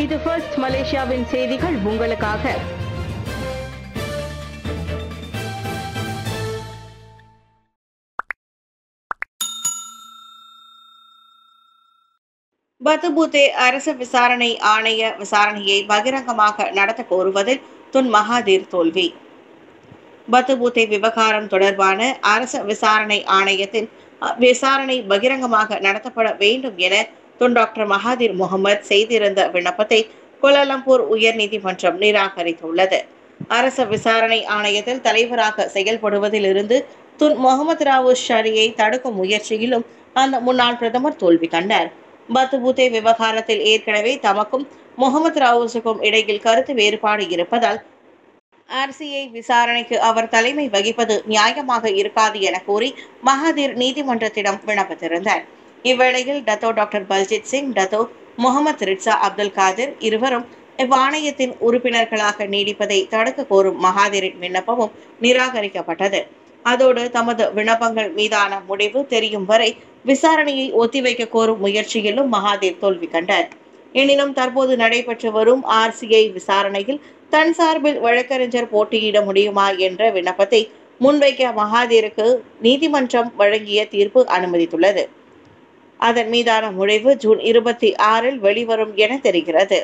இது ஃபர்ஸ்ட் மலேசியாவின் செய்திகள் உங்களுக்காக பத்துபூத்தே அரசு விசாரணை ஆணைய விசாரணையை பகிரங்கமாக நடத்த கோருவதில் துன் மகாதீர் தோல்வி பத்துபூத்தே விவகாரம் தொடர்பான அரசு விசாரணை ஆணையத்தின் அ, விசாரணை பகிரங்கமாக நடத்தப்பட வேண்டும் என துன் டாக்டர் மகாதீர் முகமது செய்திருந்த விண்ணப்பத்தை கோலாலம்பூர் உயர்நீதிமன்றம் நிராகரித்துள்ளது அரசு விசாரணை ஆணையத்தில் தலைவராக செயல்படுவதிலிருந்து துன் முகமது ராவு ஷரியை தடுக்கும் முயற்சியிலும் அந்த முன்னாள் பிரதமர் தோல்வி கண்டார் பத்துபூத்தே விவகாரத்தில் ஏற்கனவே தமக்கும் முகமது ராவுஸுக்கும் இடையில் கருத்து வேறுபாடு இருப்பதால் ஆர்சிஐ விசாரணைக்கு அவர் தலைமை வகிப்பது நியாயமாக இருக்காது என கூறி மகாதீர் நீதிமன்றத்திடம் விண்ணப்பித்திருந்தார் இவ்வேளையில் Dato doctor Baljit Singh Dato Mohamad Ridza Abdul Kadir இருவரும் இவ்வாணையத்தின் உறுப்பினர்களாக நீடிப்பதை தடுக்க கோரும் மகாதீரின் விண்ணப்பமும் நிராகரிக்கப்பட்டது அதோடு தமது விண்ணப்பங்கள் மீதான முடிவு தெரியும் வரை விசாரணையை ஒத்திவைக்க கோரும் முயற்சியிலும் மகாதேவ் தோல்வி கண்டார் எனினும் தற்போது நடைபெற்று வரும் ஆர்சிஐ விசாரணையில் தன் சார்பில் வழக்கறிஞர் போட்டியிட முடியுமா என்ற விண்ணப்பத்தை முன்வைக்க மகாதேருக்கு நீதிமன்றம் வழங்கிய தீர்ப்பு அனுமதித்துள்ளது அதன் மீதான முடிவு ஜூன் இருபத்தி ஆறில் வெளிவரும் என தெரிகிறது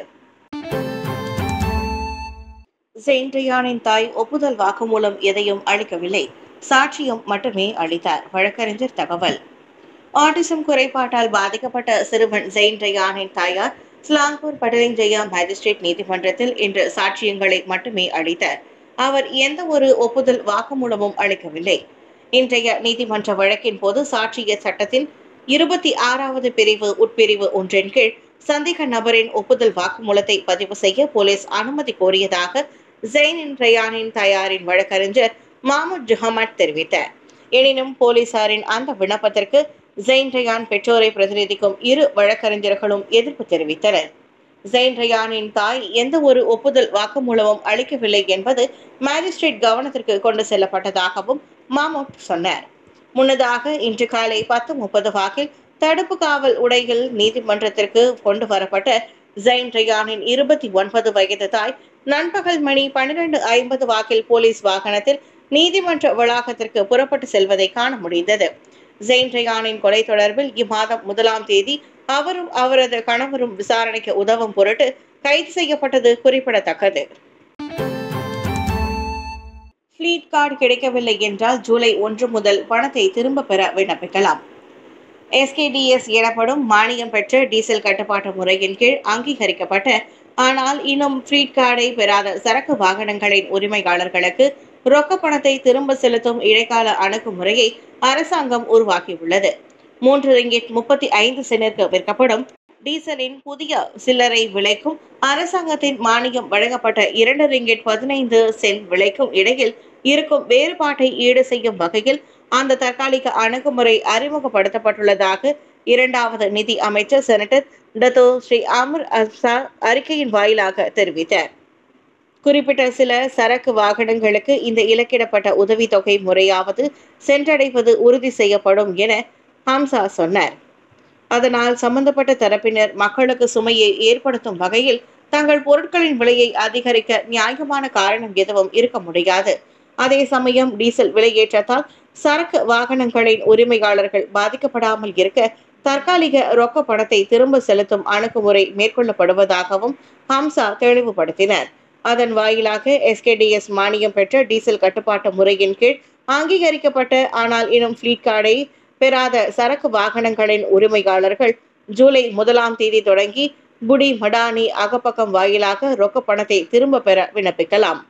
செயின்ட்ரியானின் தாய் ஒப்புதல் வாக்குமூலம் எதையும் அளிக்கவில்லை சாட்சியம் மட்டுமே அளித்தார் வழக்கறிஞர் தகவல் ஆட்டிசம் குறைபாட்டால் பாதிக்கப்பட்ட சிறுவன் ஜெயின் ரயானின் தாயார் ஸ்லாங்கூர் பட்டலிங் ஜெயா மேஜிஸ்ட்ரேட் நீதிமன்றத்தில் இன்று சாட்சியங்களை மட்டுமே அளித்தார் அவர் எந்த ஒரு ஒப்புதல் வாக்குமூலமும் அளிக்கவில்லை இன்றைய நீதிமன்ற வழக்கின் போது சாட்சிய சட்டத்தின் இருபத்தி ஆறாவது பிரிவு உட்பிரிவு ஒன்றின் கீழ் சந்தேக நபரின் ஒப்புதல் வாக்குமூலத்தை பதிவு செய்ய போலீஸ் அனுமதி கோரியதாக ஜெயினின் ரயானின் தயாரின் வழக்கறிஞர் மாமுத் ஜுஹமட் தெரிவித்தார் எனினும் போலீசாரின் அந்த விண்ணப்பத்திற்கு ஜெயின் ரயான் பெற்றோரை பிரதிநிதிக்கும் இரு வழக்கறிஞர்களும் எதிர்ப்பு தெரிவித்தனர் ஜெயின் ரயானின் தாய் எந்த ஒரு ஒப்புதல் வாக்குமூலமும் அளிக்கவில்லை என்பது மேஜிஸ்ட்ரேட் கவனத்திற்கு கொண்டு செல்லப்பட்டதாகவும் மாமூட் சொன்னார் முன்னதாக இன்று காலை பத்து முப்பது வாக்கில் தடுப்பு காவல் உடையில் நீதிமன்றத்திற்கு கொண்டு வரப்பட்ட ஜெயின் ரயானின் இருபத்தி ஒன்பது வயது தாய் நண்பகல் மணி பன்னிரண்டு ஐம்பது வாக்கில் போலீஸ் வாகனத்தில் நீதிமன்ற வளாகத்திற்கு புறப்பட்டு செல்வதை காண முடிந்தது ஜெயின் ரயானின் கொலை தொடர்பில் இம்மாதம் முதலாம் தேதி அவரும் அவரது கணவரும் விசாரணைக்கு உதவும் பொருட்டு கைது செய்யப்பட்டது குறிப்பிடத்தக்கது ஃபிளீட் கார்டு கிடைக்கவில்லை என்றால் ஜூலை ஒன்று முதல் பணத்தை திரும்ப பெற விண்ணப்பிக்கலாம் எஸ்கேடிஎஸ் எனப்படும் மானியம் பெற்ற டீசல் கட்டுப்பாட்டு முறையின் கீழ் அங்கீகரிக்கப்பட்ட ஆனால் இன்னும் ஃப்ரீட் கார்டை பெறாத சரக்கு வாகனங்களின் உரிமையாளர்களுக்கு ரொக்க பணத்தை திரும்ப செலுத்தும் இடைக்கால அணுகுமுறையை அரசாங்கம் உருவாக்கியுள்ளது மூன்று ரிங்கிட் முப்பத்தி ஐந்து சென்டிற்கு விற்கப்படும் டீசலின் புதிய சில்லறை விலைக்கும் அரசாங்கத்தின் மானியம் வழங்கப்பட்ட இரண்டு ரிங்கிட் பதினைந்து சென்ட் விலைக்கும் இடையில் இருக்கும் வேறுபாட்டை ஈடு செய்யும் வகையில் அந்த தற்காலிக அணுகுமுறை அறிமுகப்படுத்தப்பட்டுள்ளதாக இரண்டாவது நிதி அமைச்சர் senator Dato Sri Amir Hamzah அறிக்கையின் வாயிலாக தெரிவித்தார் குறிப்பிட்ட சில சரக்கு வாகனங்களுக்கு இந்த இலக்கிடப்பட்ட உதவித்தொகை முறையாவது சென்றடைவது உறுதி செய்யப்படும் என ஹம்சா சொன்னார் அதனால் சம்பந்தப்பட்ட தரப்பினர் மக்களுக்கு சுமையை ஏற்படுத்தும் வகையில் தங்கள் பொருட்களின் விலையை அதிகரிக்க நியாயமான காரணம் எதுவும் இருக்க முடியாது அதே சமயம் டீசல் விலையேற்றத்தால் சரக்கு வாகனங்களின் உரிமையாளர்கள் பாதிக்கப்படாமல் இருக்க தற்காலிக ரொக்க பணத்தை திரும்ப செலுத்தும் அணுகுமுறை மேற்கொள்ளப்படுவதாகவும் ஹம்சா தெளிவுபடுத்தினர் அதன் வாயிலாக எஸ்கேடிஎஸ் மானியம் பெற்ற டீசல் கட்டுப்பாட்டு முறையின் கீழ் அங்கீகரிக்கப்பட்ட ஆனால் இன்னும் ஃபிளீட் கார்டை பெறாத சரக்கு வாகனங்களின் உரிமையாளர்கள் ஜூலை முதலாம் தேதி தொடங்கி புடி மடானி அகப்பக்கம் வாயிலாக ரொக்க பணத்தை திரும்ப பெற விண்ணப்பிக்கலாம்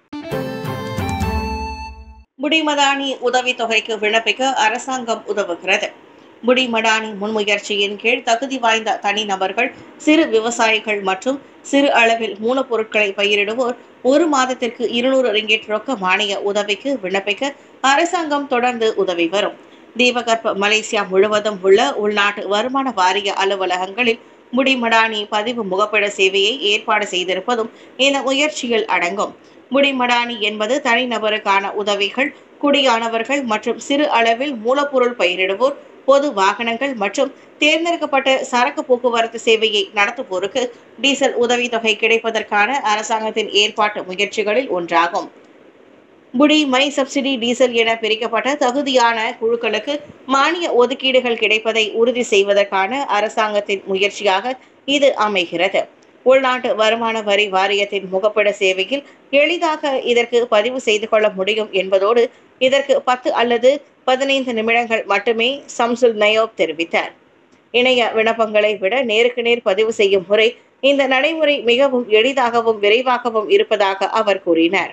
புடிமடானி உதவித்தொகைக்கு விண்ணப்பிக்க அரசாங்கம் உதவுகிறது புடிமடானி முன்முயற்சியின் கீழ் தகுதி வாய்ந்த தனிநபர்கள் சிறு விவசாயிகள் மற்றும் சிறு அளவில் மூலப்பொருட்களை பயிரிடுவோர் ஒரு மாதத்திற்கு இருநூறு ரிங்கெட் ரொக்க மானிய உதவிக்கு விண்ணப்பிக்க அரசாங்கம் தொடர்ந்து உதவி வரும் தீபகற்ப மலேசியா முழுவதும் உள்ள உள்நாட்டு வருமான வாரிய அலுவலகங்களில் முடிமடானி பதிவு முகப்பிட சேவையை ஏற்பாடு செய்திருப்பதும் இந்த முயற்சியில் அடங்கும் முடிமடானி என்பது தனிநபருக்கான உதவிகள் குடியானவர்கள் மற்றும் சிறு அளவில் மூலப்பொருள் பயிரிடுவோர் பொது வாகனங்கள் மற்றும் தேர்ந்தெடுக்கப்பட்ட சரக்கு போக்குவரத்து சேவையை நடத்துவோருக்கு டீசல் உதவித்தொகை கிடைப்பதற்கான அரசாங்கத்தின் ஏற்பாட்டு முயற்சிகளில் ஒன்றாகும் புடி மை சப்சிடி டீசல் என பிரிக்கப்பட்ட தகுதியான குழுக்களுக்கு மானிய ஒதுக்கீடுகள் கிடைப்பதை உறுதி செய்வதற்கான அரசாங்கத்தின் முயற்சியாக இது அமைகிறது உள்நாட்டு வருமான வரி வாரியத்தின் முகப்பட சேவையில் எளிதாக இதற்கு பதிவு செய்து கொள்ள முடியும் என்பதோடு இதற்கு பத்து அல்லது பதினைந்து நிமிடங்கள் மட்டுமே சம்சுல் நயோப் தெரிவித்தார் இணைய விண்ணப்பங்களை விட நேருக்கு நேர் பதிவு செய்யும் முறை இந்த நடைமுறை மிகவும் எளிதாகவும் விரைவாகவும் இருப்பதாக அவர் கூறினார்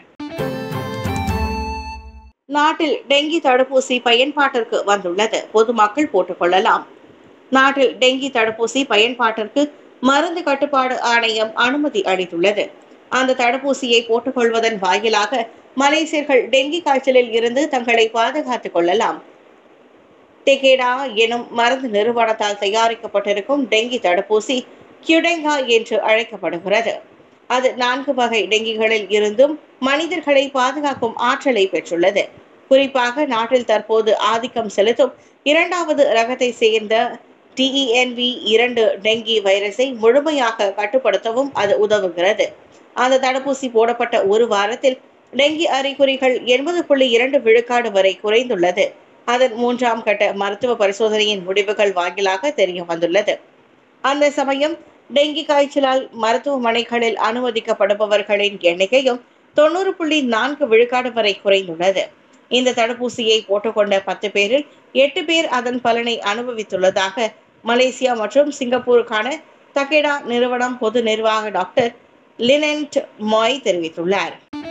நாட்டில் டெங்கி தடுப்பூசி பயன்பாட்டிற்கு வந்துள்ளது பொதுமக்கள் போட்டுக்கொள்ளலாம் நாட்டில் டெங்கி தடுப்பூசி பயன்பாட்டிற்கு மருந்து கட்டுப்பாடு ஆணையம் அனுமதி அளித்துள்ளது அந்த தடுப்பூசியை போட்டுக்கொள்வதன் வாயிலாக மலேசியர்கள் டெங்கி காய்ச்சலில் இருந்து தங்களை பாதுகாத்துக் கொள்ளலாம் டெகேடா எனும் மருந்து நிறுவனத்தால் தயாரிக்கப்பட்டிருக்கும் டெங்கி தடுப்பூசி கியுடெங்கா என்று அழைக்கப்படுகிறது அது நான்கு வகை டெங்கிகளில் இருந்தும் மனிதர்களை பாதுகாக்கும் ஆற்றலை பெற்றுள்ளது குறிப்பாக நாட்டில் தற்போது ஆதிக்கம் செலுத்தும் இரண்டாவது ரகத்தை சேர்ந்த டிஇஎன்வி இரண்டு டெங்கி வைரஸை முழுமையாக கட்டுப்படுத்தவும் அது உதவுகிறது அந்த தடுப்பூசி போடப்பட்ட ஒரு வாரத்தில் டெங்கி அறிகுறிகள் எண்பது புள்ளி இரண்டு விழுக்காடு வரை குறைந்துள்ளது அதன் மூன்றாம் கட்ட மருத்துவ பரிசோதனையின் முடிவுகள் வாயிலாக தெரிய வந்துள்ளது அந்த சமயம் டெங்கி காய்ச்சலால் மருத்துவமனைகளில் அனுமதிக்கப்படுபவர்களின் எண்ணிக்கையும் தொண்ணூறு புள்ளி நான்கு விழுக்காடு வரை குறைந்துள்ளது இந்த தடுப்பூசியை போட்டுக்கொண்ட பத்து பேரில் எட்டு பேர் அதன் பலனை அனுபவித்துள்ளதாக மலேசியா மற்றும் சிங்கப்பூருக்கான தகேடா நிறுவனம் பொது நிர்வாக டாக்டர் லினென்ட் மாய் தெரிவித்துள்ளார்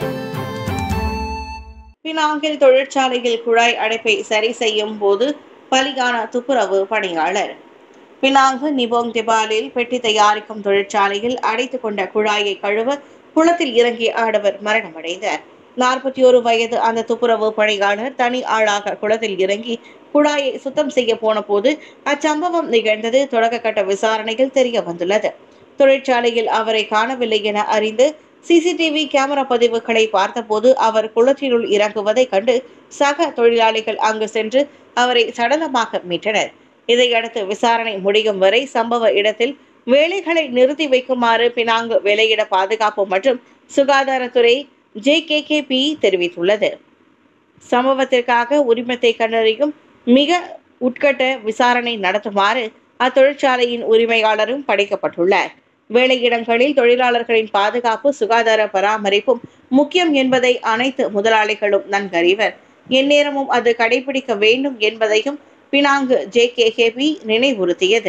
பினாங்கில் தொழிற்சாலையில் குழாய் அடைப்பை சரி செய்யும் போது பலியான துப்புரவு பணியாளர் பினாங்கு நிபோங் திபாலில் பெட்டி தயாரிக்கும் தொழிற்சாலையில் அடைத்துக் கொண்ட குழாயை கழுவ குளத்தில் இறங்கிய ஆடவர் மரணமடைந்தார் நாற்பத்தி ஒரு வயது அந்த துப்புரவு பணியாளர் தனி ஆளாக குளத்தில் இறங்கி குழாயை சுத்தம் செய்ய போன போது அச்சம்பவம் நிகழ்ந்தது தொடக்க கட்ட விசாரணையில் தெரிய வந்துள்ளது தொழிற்சாலையில் அவரை காணவில்லை என அறிந்து சிசிடிவி கேமரா பதிவுகளை பார்த்தபோது அவர் குளத்தினுள் இறங்குவதை கண்டு சக தொழிலாளிகள் அங்கு சென்று அவரை சடலமாக மீட்டனர் இதையடுத்து விசாரணை முடியும் வரை சம்பவ இடத்தில் வேலைகளை நிறுத்தி வைக்குமாறு பினாங்கு வேலையிட பாதுகாப்பு மற்றும் சுகாதாரத்துறை ஜேகேகேபி தெரிவித்துள்ளது சம்பவத்திற்காக உரிமத்தை கண்டறியும் மிக உட்கட்ட விசாரணை நடத்துமாறு அத்தொழிற்சாலையின் உரிமையாளரும் படைக்கப்பட்டுள்ளார் வேலையிடங்களில் தொழிலாளர்களின் பாதுகாப்பு சுகாதார பராமரிப்பும் முக்கியம் என்பதை அனைத்து முதலாளிகளும் நன்கறிவர் எந்நேரமும் அது கடைபிடிக்க வேண்டும் என்பதையும் பினாங்கு ஜேகேகேபி நினைவுறுத்தியது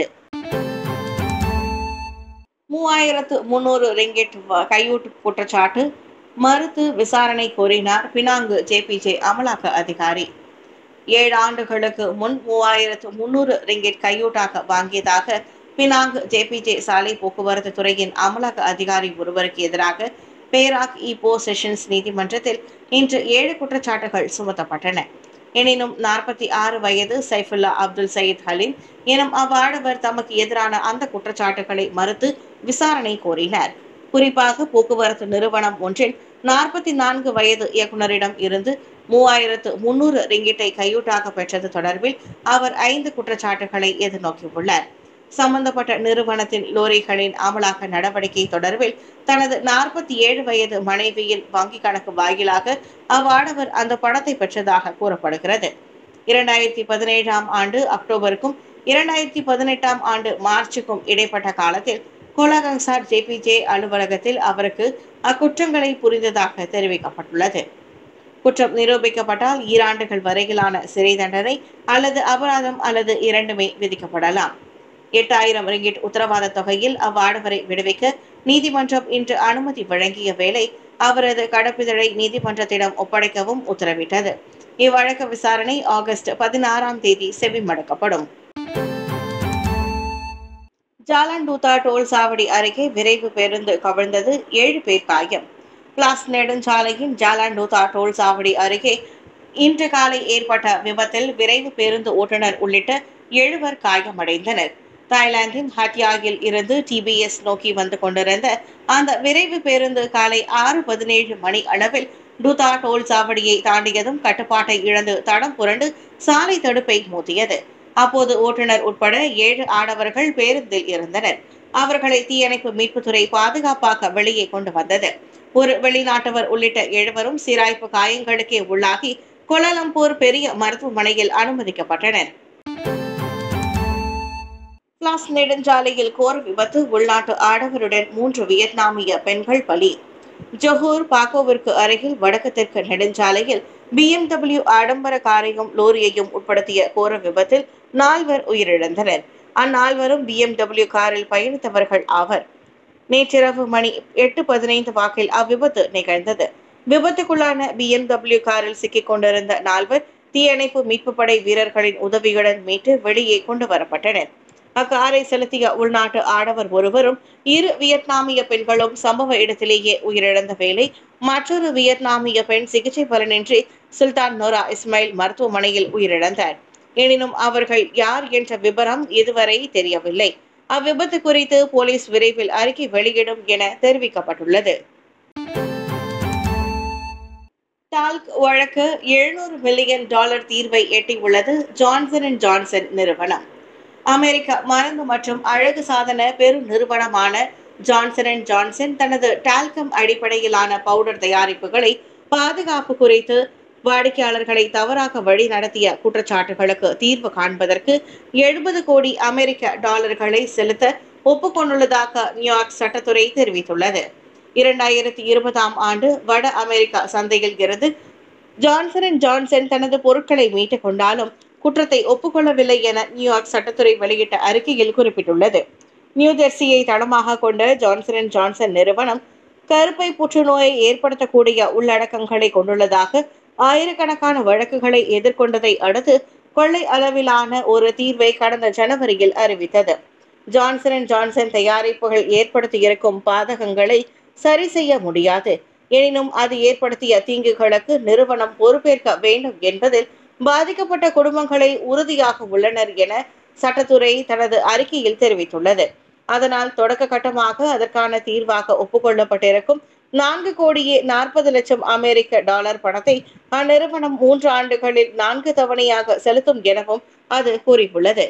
மூவாயிரத்து முன்னூறு ரிங்கெட் கையூட்டு குற்றச்சாட்டு மறுத்து விசாரணை கோரினார் பினாங்கு ஜேபிஜே அமலாக்க அதிகாரி ஏழு ஆண்டுகளுக்கு முன் மூவாயிரத்து முன்னூறு ரிங்கெட் கையூட்டாக வாங்கியதாக பினாங் ஜேபிஜே சாலை போக்குவரத்து துறையின் அமலாக்க அதிகாரி ஒருவருக்கு எதிராக பேராக் இப்போ செஷன்ஸ் நீதிமன்றத்தில் இன்று ஏழு குற்றச்சாட்டுகள் சுமத்தப்பட்டன எனினும் நாற்பத்தி ஆறு வயது சைஃபுல்லா அப்துல் சயீத் ஹலீம் எனும் அவ்வாடவர் தமக்கு எதிரான அந்த குற்றச்சாட்டுகளை மறுத்து விசாரணை கோரினார் குறிப்பாக போக்குவரத்து நிறுவனம் ஒன்றில் நாற்பத்தி நான்கு வயது இயக்குநரிடம் இருந்து மூவாயிரத்து முன்னூறு ரிங்கிட்டை கையூட்டாக பெற்றது தொடர்பில் அவர் ஐந்து குற்றச்சாட்டுகளை எதிர்நோக்கியுள்ளார் சம்பந்தப்பட்ட நிறுவனத்தின் லோரிகளின் அமலாக்க நடவடிக்கை தொடர்பில் தனது நாற்பத்தி ஏழு வயது மனைவியின் வங்கி கணக்கு வாயிலாக அவ்வாடவர் அந்த பணத்தை பெற்றதாக கூறப்படுகிறது இரண்டாயிரத்தி பதினேழாம் ஆண்டு அக்டோபருக்கும் இரண்டாயிரத்தி பதினெட்டாம் ஆண்டு மார்ச்சுக்கும் இடைப்பட்ட காலத்தில் கோலாகங்சார் ஜேபிஜே அலுவலகத்தில் அவருக்கு அக்குற்றங்களை புரிந்ததாக தெரிவிக்கப்பட்டுள்ளது குற்றம் நிரூபிக்கப்பட்டால் ஈராண்டுகள் வரையிலான சிறை தண்டனை அல்லது அபராதம் அல்லது இரண்டுமே விதிக்கப்படலாம் எட்டாயிரம் ரிங்கிட் உத்தரவாத தொகையில் அவ்வாடவரை விடுவிக்க நீதிமன்றம் இன்று அனுமதி வழங்கிய வேளை அவரது கடப்பிதழை நீதிமன்றத்திடம் ஒப்படைக்கவும் உத்தரவிட்டது இவ்வழக்கு விசாரணை ஆகஸ்ட் பதினாறாம் தேதி செவிமடுக்கப்படும் ஜாலாண்டூத்தா டோல் சாவடி அருகே விரைவு பேருந்து கவிழ்ந்தது ஏழு பேர் காயம் பிளாஸ் நெடுஞ்சாலையின் ஜாலாண்டூத்தா டோல் சாவடி அருகே இன்று காலை ஏற்பட்ட விபத்தில் விரைவு பேருந்து ஓட்டுநர் உள்ளிட்ட எழுவர் காயமடைந்தனர் தாய்லாந்தின் ஹட்டியாகில் இருந்து டிபிஎஸ் நோக்கி வந்து கொண்டிருந்த அந்த விரைவு பேருந்து காலை ஆறு பதினேழு மணி அளவில் டுதா டோல் சாவடியை தாண்டியதும் கட்டுப்பாட்டை இழந்து தடம் புரண்டு சாலை தடுப்பை மோதியது அப்போது ஓட்டுநர் உட்பட ஏழு ஆடவர்கள் பேருந்தில் இருந்தனர் அவர்களை தீயணைப்பு மீட்புத்துறை பாதுகாப்பாக வெளியே கொண்டு வந்தது ஒரு வெளிநாட்டவர் உள்ளிட்ட எழுவரும் சிராய்ப்பு காயங்களுக்கே உள்ளாகி கோலாலம்பூர் பெரிய மருத்துவமனையில் அனுமதிக்கப்பட்டனர் பிளாஸ் நெடுஞ்சாலையில் கோர விபத்து உள்நாட்டு ஆடவருடன் மூன்று வியட்நாமிய பெண்கள் பலி ஜொஹூர் பாக்கோவிற்கு அருகில் வடக்கு தெற்கு நெடுஞ்சாலையில் பிஎம்டபிள்யூ ஆடம்பர காரையும் லோரியையும் உட்படுத்திய கோர விபத்தில் நால்வர் உயிரிழந்தனர் அந்நால்வரும் பிஎம்டபிள்யூ காரில் பயணித்தவர்கள் ஆவர் நேற்றிரவு மணி எட்டு பதினைந்து வாக்கில் அவ்விபத்து நிகழ்ந்தது விபத்துக்குள்ளான பிஎம்டபிள்யூ காரில் சிக்கிக் கொண்டிருந்த நால்வர் தீயணைப்பு மீட்பு படை வீரர்களின் உதவியுடன் மீட்டு வெளியே கொண்டு வரப்பட்டனர் அக்காரை செலுத்திய உள்நாட்டு ஆடவர் ஒருவரும் இரு வியட்நாமிய பெண்களும் சம்பவ இடத்திலேயே உயிரிழந்த வேளை மற்றொரு வியட்நாமிய பெண் சிகிச்சை பலனின்றி சுல்தான் நோரா இஸ்மாயில் மருத்துவமனையில் உயிரிழந்தார் எனினும் அவர்கள் யார் என்ற விபரம் இதுவரை தெரியவில்லை அவ்விபத்து குறித்து போலீஸ் விரைவில் அறிக்கை வெளியிடும் என தெரிவிக்கப்பட்டுள்ளது டால்க் வழக்கு எழுநூறு மில்லியன் டாலர் தீர்வை எட்டியுள்ளது ஜான்சன் அண்ட் ஜான்சன் நிறுவனம் அமெரிக்க மருந்து மற்றும் அழகு சாதன பெரு நிறுவனமான ஜான்சன் அண்ட் ஜான்சன் தனது டால்கம் அடிப்படையிலான பவுடர் தயாரிப்புகளை பாதுகாப்பு குறித்து வாடிக்கையாளர்களை தவறாக வழி நடத்திய குற்றச்சாட்டுகளுக்கு தீர்வு காண்பதற்கு எழுபது கோடி அமெரிக்க டாலர்களை செலுத்த ஒப்புக்கொண்டுள்ளதாக நியூயார்க் சட்டத்துறை தெரிவித்துள்ளது இரண்டாயிரத்தி இருபதாம் ஆண்டு வட அமெரிக்கா சந்தையில் இருந்து ஜான்சன் அண்ட் ஜான்சன் தனது பொருட்களை மீட்டுக் கொண்டாலும் குற்றத்தை ஒப்புக்கொள்ளவில்லை என நியூயார்க் சட்டத்துறை வெளியிட்ட அறிக்கையில் குறிப்பிட்டுள்ளது நியூ ஜெர்சியை தளமாக கொண்ட ஜான்சன் அண்ட் ஜான்சன் நிறுவனம் கருப்பை புற்றுநோயை ஏற்படுத்தக்கூடிய உள்ளடக்கங்களை கொண்டுள்ளதாக ஆயிரக்கணக்கான வழக்குகளை எதிர்கொண்டதை அடுத்து கொள்ளை அளவிலான ஒரு தீர்வை கடந்த ஜனவரியில் அறிவித்தது ஜான்சன் அண்ட் ஜான்சன் தயாரிப்புகள் ஏற்படுத்தியிருக்கும் பாதகங்களை சரி செய்ய முடியாது எனினும் அது ஏற்படுத்திய தீங்குகளுக்கு நிறுவனம் பொறுப்பேற்க வேண்டும் என்பதில் பாதிக்கப்பட்ட குடும்பங்களை உறுதியாக உள்ளனர் என சட்டத்துறை தனது அறிக்கையில் தெரிவித்துள்ளது அதனால் தொடக்க கட்டமாக அதற்கான தீர்வாக ஒப்புக்கொள்ளப்பட்டிருக்கும் நான்கு கோடியே நாற்பது லட்சம் அமெரிக்க டாலர் பணத்தை அந்நிறுவனம் மூன்று ஆண்டுகளில் நான்கு தவணையாக செலுத்தும் எனவும் அது கூறியுள்ளது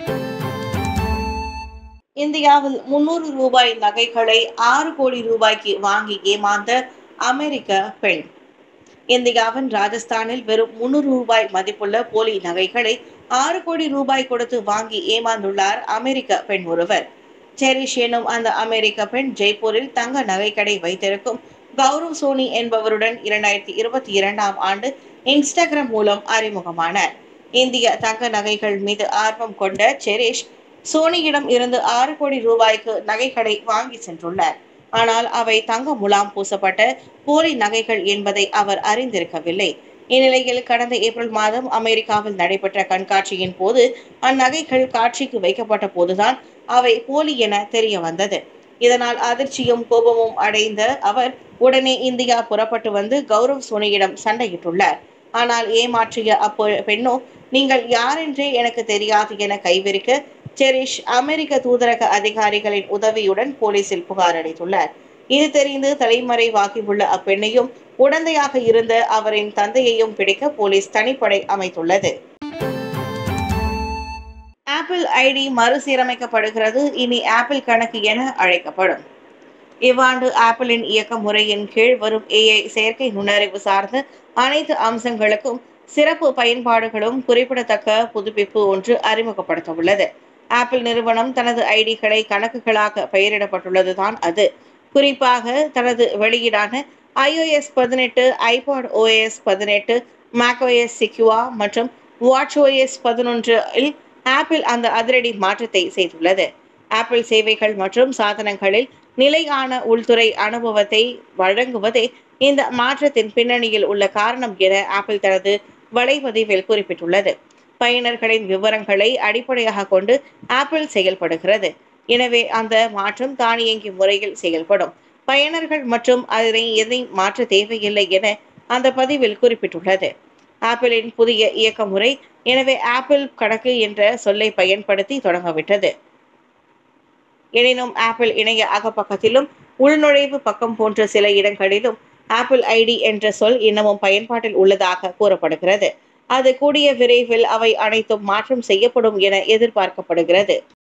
இந்தியாவில் முன்னூறு ரூபாய் நகைகளை ஆறு கோடி ரூபாய்க்கு வாங்கி ஏமாந்த அமெரிக்க பெண் இந்தியாவின் ராஜஸ்தானில் வெறும் முன்னூறு ரூபாய் மதிப்புள்ள போலி நகைகளை ஆறு கோடி ரூபாய் கொடுத்து வாங்கி ஏமாந்துள்ளார் அமெரிக்க பெண் ஒருவர் செரிஷ் எனும் அந்த அமெரிக்க பெண் ஜெய்ப்பூரில் தங்க நகைக்கடை வைத்திருக்கும் கௌரவ் சோனி என்பவருடன் இரண்டாயிரத்தி இருபத்தி இரண்டாம் ஆண்டு இன்ஸ்டாகிராம் மூலம் அறிமுகமானார் இந்திய தங்க நகைகள் மீது ஆர்வம் கொண்ட செரிஷ் சோனியிடம் இருந்து ஆறு கோடி ரூபாய்க்கு நகைகளை வாங்கி சென்றுள்ளார் ஆனால் அவை தங்க முலாம் பூசப்பட்ட போலி நகைகள் என்பதை அவர் அறிந்திருக்கவில்லை இந்நிலையில் கடந்த ஏப்ரல் மாதம் அமெரிக்காவில் நடைபெற்ற கண்காட்சியின் போது அந்நகைகள் காட்சிக்கு வைக்கப்பட்ட போதுதான் அவை போலி என தெரிய வந்தது இதனால் அதிர்ச்சியும் கோபமும் அடைந்த அவர் உடனே இந்தியா புறப்பட்டு வந்து கௌரவ் சோனியிடம் சண்டையிட்டுள்ளார் ஆனால் ஏமாற்றிய அப்போ பெண்ணோ நீங்கள் யாரென்றே எனக்கு தெரியாது என கைவிரிக்க செரிஷ் அமெரிக்க தூதரக அதிகாரிகளின் உதவியுடன் போலீசில் புகார் அளித்துள்ளார் இது தெரிந்து தலைமறைவாகியுள்ள அப்பெண்ணையும் உடந்தையாக இருந்த அவரின் தந்தையையும் பிடிக்க போலீஸ் தனிப்படை அமைத்துள்ளது ஆப்பிள் ஐடி மறுசீரமைக்கப்படுகிறது இனி ஆப்பிள் கணக்கு என அழைக்கப்படும் இவ்வாண்டு ஆப்பிளின் இயக்க முறையின் கீழ் வரும் ஏஐ செயற்கை நுண்ணறிவு சார்ந்த அனைத்து அம்சங்களுக்கும் சிறப்பு பயன்பாடுகளும் குறிப்பிடத்தக்க புதுப்பிப்பு ஒன்று அறிமுகப்படுத்த உள்ளது ஆப்பிள் நிறுவனம் தனது ஐடிகளை கணக்குகளாக பெயரிடப்பட்டுள்ளதுதான் அது குறிப்பாக தனது வெளியீடான ஐஓஎஸ் பதினெட்டு ஐபாட் ஓஎஸ் பதினெட்டு மேக்ஓஎஸ் சிக்யூவா மற்றும் வாட்ச் ஓஎஸ் பதினொன்றில் ஆப்பிள் அந்த அதிரடி மாற்றத்தை செய்துள்ளது ஆப்பிள் சேவைகள் மற்றும் சாதனங்களில் நிலையான உள்துறை அனுபவத்தை வழங்குவதே இந்த மாற்றத்தின் பின்னணியில் உள்ள காரணம் என ஆப்பிள் தனது வலைப்பதிவில் குறிப்பிட்டுள்ளது பயனர்களின் விவரங்களை அடிப்படையாக கொண்டு ஆப்பிள் செயல்படுகிறது எனவே அந்த மாற்றம் தானியங்கி முறையில் செயல்படும் பயனர்கள் மற்றும் அதனை எதை மாற்ற தேவையில்லை என அந்த பதிவில் குறிப்பிட்டுள்ளது ஆப்பிளின் புதிய இயக்க முறை எனவே ஆப்பிள் கணக்கு என்ற சொல்லை பயன்படுத்தி தொடங்கவிட்டது எனினும் ஆப்பிள் இணைய அகப்பக்கத்திலும் உள்நுழைவு பக்கம் போன்ற சில இடங்களிலும் ஆப்பிள் ஐடி என்ற சொல் இன்னமும் பயன்பாட்டில் உள்ளதாக கூறப்படுகிறது அது கூடிய விரைவில் அவை அனைத்தும் மாற்றம் செய்யப்படும் என எதிர்பார்க்கப்படுகிறது